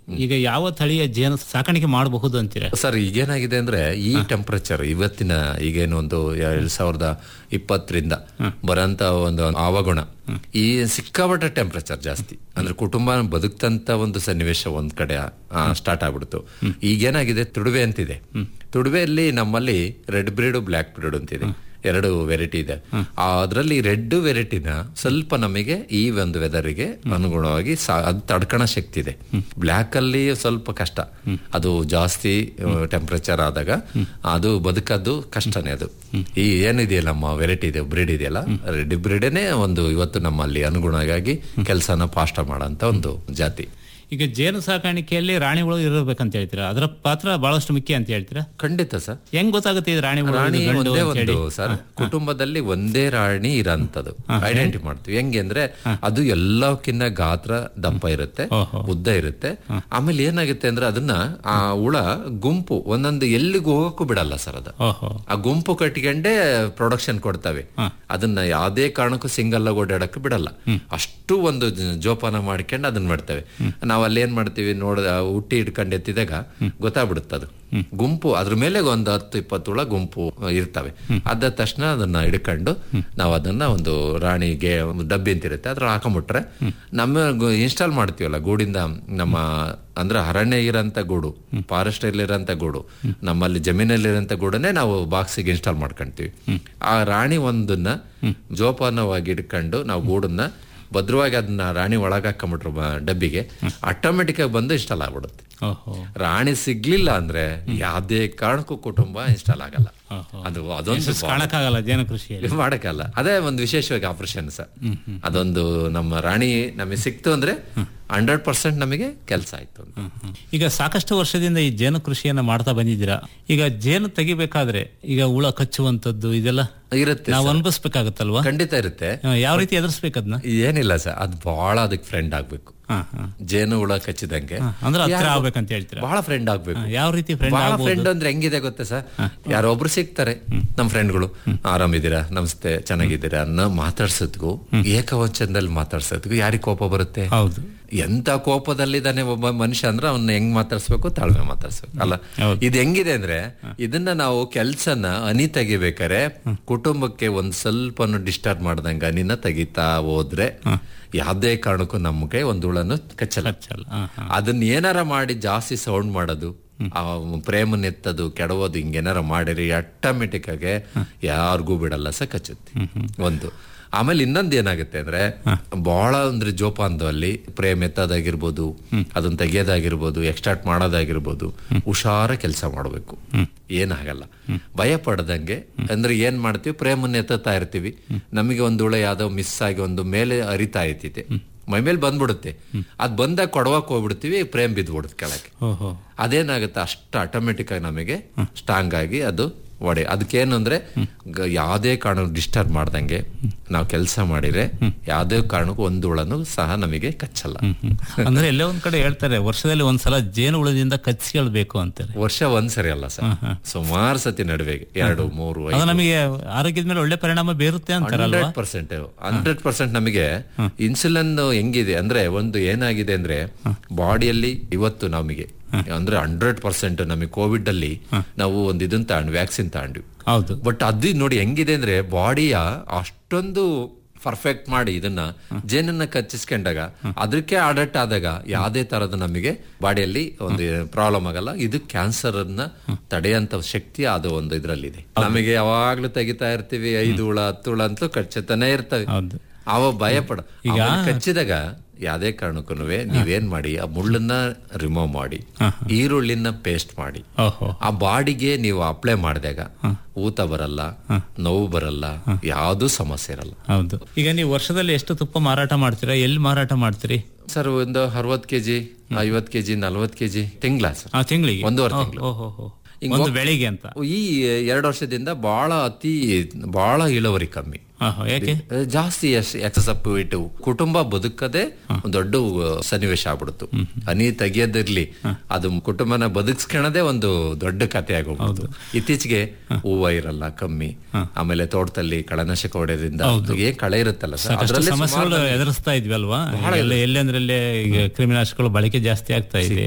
ಈಗ ಯಾವ ತಳಿಯ ಜೇನು ಸಾಕಾಣಿಕೆ ಮಾಡಬಹುದು ಅಂತೀರಾ ಸರ್ ಈಗೇನಾಗಿದೆ ಅಂದ್ರೆ ಈ ಟೆಂಪರೇಚರ್ ಇವತ್ತಿನ ಈಗೇನು ಒಂದು ಎರಡ್ ಸಾವಿರದ ಇಪ್ಪತ್ತರಿಂದ ಬರಂತ ಒಂದು ಆವಗುಣ ಈ ಸಿಕ್ಕಾಪಟ್ಟೆ ಟೆಂಪರೇಚರ್ ಜಾಸ್ತಿ ಅಂದ್ರೆ ಕುಟುಂಬ ಬದುಕ್ತಂತ ಒಂದು ಸನ್ನಿವೇಶ ಒಂದ್ ಕಡೆ ಸ್ಟಾರ್ಟ್ ಆಗ್ಬಿಡ್ತು ಈಗೇನಾಗಿದೆ ತುಡುವೆ ಅಂತಿದೆ ತುಡುವೆಯಲ್ಲಿ ನಮ್ಮಲ್ಲಿ ರೆಡ್ ಬ್ರೀಡ್ ಬ್ಲ್ಯಾಕ್ ಬ್ರೀಡ್ ಅಂತಿದೆ ಎರಡು ವೆರೈಟಿ ಇದೆ ಅದರಲ್ಲಿ ರೆಡ್ ವೆರೈಟಿನ ಸ್ವಲ್ಪ ನಮಗೆ ಈ ಒಂದು ವೆದರ್ಗೆ ಅನುಗುಣವಾಗಿ ಸಾ- ಅದು ತಡ್ಕಣ ಶಕ್ತಿ ಇದೆ ಬ್ಲ್ಯಾಕ್ ಅಲ್ಲಿ ಸ್ವಲ್ಪ ಕಷ್ಟ ಅದು ಜಾಸ್ತಿ ಟೆಂಪರೇಚರ್ ಆದಾಗ ಅದು ಬದುಕದ್ದು ಕಷ್ಟನೇ ಅದು ಈ ಏನಿದೆಯಲ್ಲ ನಮ್ಮ ವೆರೈಟಿ ಇದೆ ಬ್ರೀಡ್ ಇದೆಯಲ್ಲ ರೆಡ್ ಬ್ರೀಡೇನೆ ಒಂದು ಇವತ್ತು ನಮ್ಮಲ್ಲಿ ಅನುಗುಣವಾಗಿ ಕೆಲಸನ ಫಾಸ್ಟ್ ಮಾಡಂತ ಒಂದು ಜಾತಿ ಈಗ ಜೇನು ಸಾಕಾಣಿಕೆಯಲ್ಲಿ ರಾಣಿಗಳು ಇರಬೇಕಂತ ಹೇಳ್ತೀರಾ ಅದರ ಪಾತ್ರ ಬಹಳಷ್ಟು ಮುಖ್ಯ ಅಂತ ಹೇಳ್ತೀರಾ ಖಂಡಿತ ಸರ್ ಹೆಂಗ್ ಗೊತ್ತಾಗುತ್ತೆ ಇದು ರಾಣಿಗಳು ರಾಣಿ ಇದು ಗಂಡು ಒಂದೇ ಅಂತ ಹೇಳಿ? ಒಂದು ಸರ್ ಕುಟುಂಬದಲ್ಲಿ ಒಂದೇ ರಾಣಿ ಇರಂತದ್ದು ಐಡೆಂಟಿ ಮಾಡ್ತೀವಿ ಹೆಂಗೆ ಅಂದ್ರೆ ಅದು ಎಲ್ಲಕ್ಕಿನ್ನ ಗಾತ್ರ ದಪ್ಪ ಇರುತ್ತೆ ಓಹೋ. ಉದ್ದ ಇರುತ್ತೆ ಆಮೇಲೆ ಏನಾಗುತ್ತೆ ಅಂದ್ರೆ ಅದನ್ನ ಆ ಹುಳ ಗುಂಪು ಒಂದೊಂದು ಎಲ್ಲಿಗೂ ಹೋಗಕ್ಕೂ ಬಿಡಲ್ಲ ಸರ್ ಅದು ಓಹೋ ಆ ಗುಂಪು ಕಟ್ಕೊಂಡೇ ಪ್ರೊಡಕ್ಷನ್ ಕೊಡ್ತವೆ ಅದನ್ನ ಯಾವುದೇ ಕಾರಣಕ್ಕೂ ಸಿಂಗಲ್ ಆಗಿ ಓಡಾಡಕ್ಕೆ ಬಿಡಲ್ಲ ಅಷ್ಟು ಒಂದು ಜ- ಜೋಪಾನ ಮಾಡ್ಕೊಂಡು ಅದನ್ನ ಮಾಡ್ತೇವೆ ನಾವು ಅಲ್ಲಿ ಏನ್ ಮಾಡ್ತೀವಿ ನೋಡ ಹುಟ್ಟಿ ಇಟ್ಕೊಂಡು ಎತ್ತಿದಾಗ ಗೊತ್ತಾಗ್ಬಿಡುತ್ತೆ ಅದು ಗುಂಪು ಅದ್ರ ಮೇಲೆ ಒಂದು ಹತ್ತು ಇಪ್ಪತ್ತು ಹುಳ ಗುಂಪು ಇರ್ತವೆ ಅದ ತಕ್ಷಣ ಅದನ್ನ ಹಿಡ್ಕೊಂಡು ನಾವು ಅದನ್ನ ಒಂದು ರಾಣಿಗೆ ಒಂದು ಡಬ್ಬಿ ಅಂತ ಇರುತ್ತೆ ಅದ್ರ ಹಾಕೊಂಬಿಟ್ರೆ ನಮ್ಮ ಇನ್ಸ್ಟಾಲ್ ಮಾಡ್ತೀವಲ್ಲ ಗೂಡಿಂದ ನಮ್ಮ ಅಂದ್ರೆ ಅರಣ್ಯ ಇರೋಂಥ ಗೂಡು ಫಾರೆಸ್ಟ್ ಇರೋಂಥ ಗೂಡು ನಮ್ಮಲ್ಲಿ ಜಮೀನಲ್ಲಿರೋಂಥ ಗೂಡನ್ನೇ ನಾವು ಬಾಕ್ಸಿಗೆ ಇನ್ಸ್ಟಾಲ್ ಮಾಡ್ಕೊಂತೀವಿ ಆ ರಾಣಿ ಒಂದನ್ನ ಜೋಪಾನವಾಗಿ ಇಟ್ಕೊಂಡು ನಾವು ಗೂಡನ್ನ ಭದ್ರವಾಗಿ ಅದನ್ನ ರಾಣಿ ಒಳಗೆ ಹಾಕೊಂಬಿಟ್ರು ಬ- ಡಬ್ಬಿಗೆ ಆಟೋಮೆಟಿಕ್ ಆಗಿ ಬಂದು ಇನ್ಸ್ಟಾಲ್ ಆಗ್ಬಿಡುತ್ತೆ ಓಹೋ ರಾಣಿ ಸಿಗ್ಲಿಲ್ಲ ಅಂದ್ರೆ ಯಾವುದೇ ಕಾರಣಕ್ಕೂ ಕುಟುಂಬ ಇನ್ಸ್ಟಾಲ್ ಆಗಲ್ಲ ಅದು ಅದೊಂದು ಬಹಳ- ಕಾಣಕ್ಕಾಗಲ್ಲ ಜೇನು ಕೃಷಿಯಲ್ಲಿ ಮಾಡಕ್ಕಲ್ಲ ಅದೇ ಒಂದು ವಿಶೇಷವಾಗಿ ಆಪರೇಷನ್ ಸರ್ ಅದೊಂದು ನಮ್ಮ ರಾಣಿ ನಮಗೆ ಸಿಕ್ತು ಅಂದ್ರೆ ಹಂಡ್ರೆಡ್ ಪರ್ಸೆಂಟ್ ನಮಗೆ ಕೆಲಸ ಆಯ್ತು ಅಂತ. ಈಗ ಸಾಕಷ್ಟು ವರ್ಷದಿಂದ ಈ ಜೇನು ಕೃಷಿಯನ್ನ ಮಾಡ್ತಾ ಬಂದಿದ್ದೀರಾ ಈಗ ಜೇನು ತೆಗಿಬೇಕಾದ್ರೆ ಈಗ ಹುಳ ಕಚ್ಚುವಂತದ್ದು ಇದೆಲ್ಲ ಇರುತ್ತೆ ನಾವು sir. ಅನುಭವಿಸ್ಬೇಕಾಗತ್ತಲ್ವಾ ಖಂಡಿತ ಇರುತ್ತೆ ಆ, ಯಾವ ರೀತಿ ಎದುರಿಸ್ಬೇಕು ಅದನ್ನ ಏನಿಲ್ಲ ಸರ್ ಅದು ಬಹಳ ಅದಕ್ಕೆ ಫ್ರೆಂಡ್ ಆಗ್ಬೇಕು ಹಾ, ಹಾ. ಜೇನು ಹುಳ ಕಚ್ಚಿದಂಗೆ ಅಂದ್ರೆ ಹತ್ರ ಯಾರು- ಆಗ್ಬೇಕಂತ ಹೇಳ್ತೀರಾ ಬಹಳ ಫ್ರೆಂಡ್ ಆಗ್ಬೇಕು ಹಾ, ಯಾವ ರೀತಿ ಫ್ರೆಂಡ್ ಬಹಳ ಆಗ್ಬೋದು ಫ್ರೆಂಡ್ ಅಂದ್ರೆ ಹೆಂಗಿದೆ ಗೊತ್ತಾ ಸರ್ ಯಾರೊಬ್ರು ಸಿಗ್ತಾರೆ ನಮ್ ಫ್ರೆಂಡ್ಗಳು ಆರಾಮಿದ್ದೀರಾ ನಮಸ್ತೆ ಚೆನ್ನಾಗಿದ್ದೀರಾ ಅನ್ನೋ ಮಾತಾಡ್ಸೋದ್ಗೂ ಏಕವಚನದಲ್ಲಿ ಮಾತಾಡ್ಸೋದ್ಗೂ ಯಾರಿಗೆ ಕೋಪ ಬರುತ್ತೆ ಹೌದು ಎಂತ ಕೋಪದಲ್ಲಿದ್ದಾನೆ ಒಬ್ಬ ಮನುಷ್ಯ ಅಂದ್ರೆ ಅವ್ನ ಹೆಂಗ್ ಮಾತಾಡ್ಸ್ಬೇಕು ತಾಳ್ಮೆ ಮಾತಾಡ್ಸ್ಬೇಕು ಅಲ್ಲ ಹೌದು. ಇದು ಹೆಂಗಿದೆ ಅಂದ್ರೆ ಇದನ್ನ ನಾವು ಕೆಲ್ಸನ ಹನಿ ತೆಗಿಬೇಕಾರೆ ಕುಟುಂಬಕ್ಕೆ ಒಂದ್ ಸ್ವಲ್ಪ ಡಿಸ್ಟರ್ಬ್ ಮಾಡ್ದಂಗ ಹನಿನ ತೆಗಿತಾ ಹೋದ್ರೆ ಯಾವ್ದೇ ಕಾರಣಕ್ಕೂ ನಮ್ಗೆ ಒಂದ್ ಹುಳನು ಕಚ್ಚಲ್ಲ ಕಚ್ಚಲ್ಲ ಹಾ, ಹಾ. ಅದನ್ನ ಏನಾರ ಮಾಡಿ ಜಾಸ್ತಿ ಸೌಂಡ್ ಮಾಡೋದು ಆ ಪ್ರೇಮನ್ ಎತ್ತದು ಕೆಡವೋದು ಹಿಂಗೇನಾರ ಮಾಡಿರಿ ಆಟೋಮೆಟಿಕ್ ಆಗಿ ಯಾರಿಗೂ ಬಿಡಲ್ಲ ಸ ಕಚ್ಚುತ್ತೆ ಒಂದು ಆಮೇಲೆ ಇನ್ನೊಂದು ಏನಾಗುತ್ತೆ ಅಂದ್ರೆ ಬಹಳ ಅಂದ್ರೆ ಜೋಪಾನದಲ್ಲಿ ಪ್ರೇಮ್ ಎತ್ತೋದಾಗಿರ್ಬೋದು ಅದನ್ನ ತೆಗಿಯೋದಾಗಿರ್ಬೋದು ಎಕ್ಸ್ಟ್ರಾಕ್ಟ್ ಮಾಡೋದಾಗಿರ್ಬೋದು ಹುಷಾರ ಕೆಲಸ ಮಾಡಬೇಕು ಏನಾಗಲ್ಲ ಭಯ ಪಡದಂಗೆ ಅಂದ್ರೆ ಏನ್ ಮಾಡ್ತೀವಿ ಪ್ರೇಮನ್ನ ಎತ್ತುತ್ತಾ ಇರ್ತೀವಿ ನಮಗೆ ಒಂದು ಹುಳ ಯಾವ್ದೋ ಮಿಸ್ ಆಗಿ ಒಂದು ಮೇಲೆ ಅರಿತಾ ಐತಿದೆ ಮೈ ಮೇಲೆ ಬಂದ್ಬಿಡುತ್ತೆ ಅದ್ ಬಂದಾಗ ಕೊಡವಕ್ ಹೋಗ್ಬಿಡ್ತೀವಿ ಪ್ರೇಮ್ ಬಿದ್ದ್ಬಿಡುತ್ತೆ ಕೆಳಗೆ ಓಹೋ ಅದೇನಾಗುತ್ತೆ ಅಷ್ಟು ಆಟೋಮೆಟಿಕ್ ಆಗಿ ನಮಗೆ ಸ್ಟ್ರಾಂಗ್ ಆಗಿ ಅದು ಒಡೆ ಅದಕ್ಕೇನು ಅಂದ್ರೆ ಗ- ಯಾವುದೇ ಕಾರಣ ಡಿಸ್ಟರ್ಬ್ ಮಾಡ್ದಂಗೆ ನಾವು ಕೆಲಸ ಮಾಡಿದ್ರೆ ಯಾವುದೇ ಕಾರಣಕ್ಕೂ ಒಂದು ಹುಳನು ಸಹ ನಮಗೆ ಕಚ್ಚಲ್ಲ ಅಂದ್ರೆ ಎಲ್ಲೇ ಒಂದ್ ಕಡೆ ಹೇಳ್ತಾರೆ ವರ್ಷದಲ್ಲಿ ಒಂದ್ಸಲ ಜೇನು ಹುಳದಿಂದ ಕಚ್ಚಿಕೊಳ್ಬೇಕು ಅಂತಾರೆ ವರ್ಷ ಒಂದ್ಸರಿ ಅಲ್ಲ ಸರ್ ಸುಮಾರು ಸತಿ ನಡುವೆ ಎರಡು ಮೂರು ಅದು ನಮಗೆ ಆರೋಗ್ಯದ ಮೇಲೆ ಒಳ್ಳೆ ಪರಿಣಾಮ ಬೀರುತ್ತೆ ಅಂತಾರಲ್ವಾ ಹಂಡ್ರೆಡ್ ಪರ್ಸೆಂಟ್ ಹಂಡ್ರೆಡ್ ಪರ್ಸೆಂಟ್ ನಮಗೆ ಇನ್ಸುಲಿನ್ ಹೆಂಗಿದೆ ಅಂದ್ರೆ ಒಂದು ಏನಾಗಿದೆ ಅಂದ್ರೆ ಬಾಡಿಯಲ್ಲಿ ಇವತ್ತು ನಮಗೆ ಅಂದ್ರೆ ಹಂಡ್ರೆಡ್ ಪರ್ಸೆಂಟ್ ನಮಗೆ ಕೋವಿಡ್ ಅಲ್ಲಿ ನಾವು ಒಂದು ಇದನ್ನ ತಗೊಂಡು ವ್ಯಾಕ್ಸಿನ್ ತಗೊಂಡ್ವಿ ಹೌದು ಬಟ್ ಅದು ನೋಡಿ ಹೆಂಗಿದೆ ಅಂದ್ರೆ ಬಾಡಿಯ ಅಷ್ಟೊಂದು ಪರ್ಫೆಕ್ಟ್ ಮಾಡಿ ಇದನ್ನ ಜೇನನ್ನ ಕಚ್ಚಿಸ್ಕೊಂಡಾಗ ಅದಕ್ಕೆ ಅಡಕ್ಟ್ ಆದಾಗ ಯಾವುದೇ ತರದ ನಮಗೆ ಬಾಡಿಯಲ್ಲಿ ಒಂದು ಪ್ರಾಬ್ಲಮ್ ಆಗಲ್ಲ ಇದು ಕ್ಯಾನ್ಸರ್ ಅನ್ನ ತಡೆಯಂತ ಶಕ್ತಿ ಅದು ಒಂದು ಇದ್ರಲ್ಲಿದೆ ನಮಗೆ ಯಾವಾಗ್ಲೂ ತೆಗಿತಾ ಇರ್ತೀವಿ ಐದು ಹುಳ ಹತ್ತು ಹುಳ ಅಂತಲೂ ಕಚ್ಚತಾನೆ ಇರ್ತವೆ ಹೌದು ಅವ ಭಯ ಪಡ ಅವನ್ನ ಕಚ್ಚಿದಾಗ ಯಾವ್ದೇ ಕಾರಣಕ್ಕೂ ನೀವೇನ್ ಮಾಡಿ ಆ ಮುಳ್ಳನ್ನ ರಿಮೂವ್ ಮಾಡಿ ಈರುಳ್ಳಿನ ಪೇಸ್ಟ್ ಮಾಡಿ ಓಹೋ ಆ ಬಾಡಿಗೆ ನೀವು ಅಪ್ಲೈ ಮಾಡಿದಾಗ ಊತ ಬರಲ್ಲ ನೋವು ಬರಲ್ಲ ಯಾವ್ದು ಸಮಸ್ಯೆ ಇರಲ್ಲ ಹೌದು ಈಗ ನೀವು ವರ್ಷದಲ್ಲಿ ಎಷ್ಟು ತುಪ್ಪ ಮಾರಾಟ ಮಾಡ್ತೀರಾ ಎಲ್ಲಿ ಮಾರಾಟ ಮಾಡ್ತೀರಿ ಸರ್ ಒಂದು ಅರವತ್ ಕೆಜಿ ಐವತ್ ಕೆಜಿ ನಲ್ವತ್ ಕೆಜಿ ತಿಂಗ್ಳ ಸರ್ ಆ ತಿಂಗಳಿಗೆ ಒಂದೂವರೆ ತಿಂಗ್ಳು. ಓಹೋ ಒಂದು ಬೆಳಿಗ್ಗೆ ಅಂತ ಈ ಎರಡು ವರ್ಷದಿಂದ ಬಹಳ ಅತಿ ಬಹಳ ಇಳುವರಿ ಕಮ್ಮಿ ಆಹಾ, ಯಾಕೆ ಜಾಸ್ತಿ ಎಕ್ಸಸಪ್ ಇಟ್ಟು ಕುಟುಂಬ ಬದುಕದೆ ಒಂದು ದೊಡ್ಡ ಸನ್ನಿವೇಶ ಆಗ್ಬಿಡ್ತು ಹನಿ ತೆಗಿಯೋದಿರ್ಲಿ ಅದು ಕುಟುಂಬನ ಬದುಕ್ಸ್ಕೊಳದೇ ಒಂದು ದೊಡ್ಡ ಕಥೆ ಆಗೋಗ್ಬಿಡ್ತು ಇತ್ತೀಚೆಗೆ ಹೂವ ಇರಲ್ಲ ಕಮ್ಮಿ ಆಮೇಲೆ ತೋಟದಲ್ಲಿ ಕಳೆನಾಶಕ ಹೊಡೆಯೋದ್ರಿಂದ ಏನ್ ಕಳೆ ಇರುತ್ತಲ್ಲ ಸರ್ ಸಾಕಷ್ಟು ಅದರಲ್ಲಿ ಸಮಸ್ಯೆಗಳು ಎದುರಿಸ್ತಾ ಇದ್ವಿ ಅಲ್ವಾ ಎಲ್ಲ ಎಲ್ಲೆಂದ್ರಲ್ಲೇ ಈಗ ಕ್ರಿಮಿನಾಶಕಗಳು ಬಳಕೆ ಜಾಸ್ತಿ ಆಗ್ತಾ ಇದೆ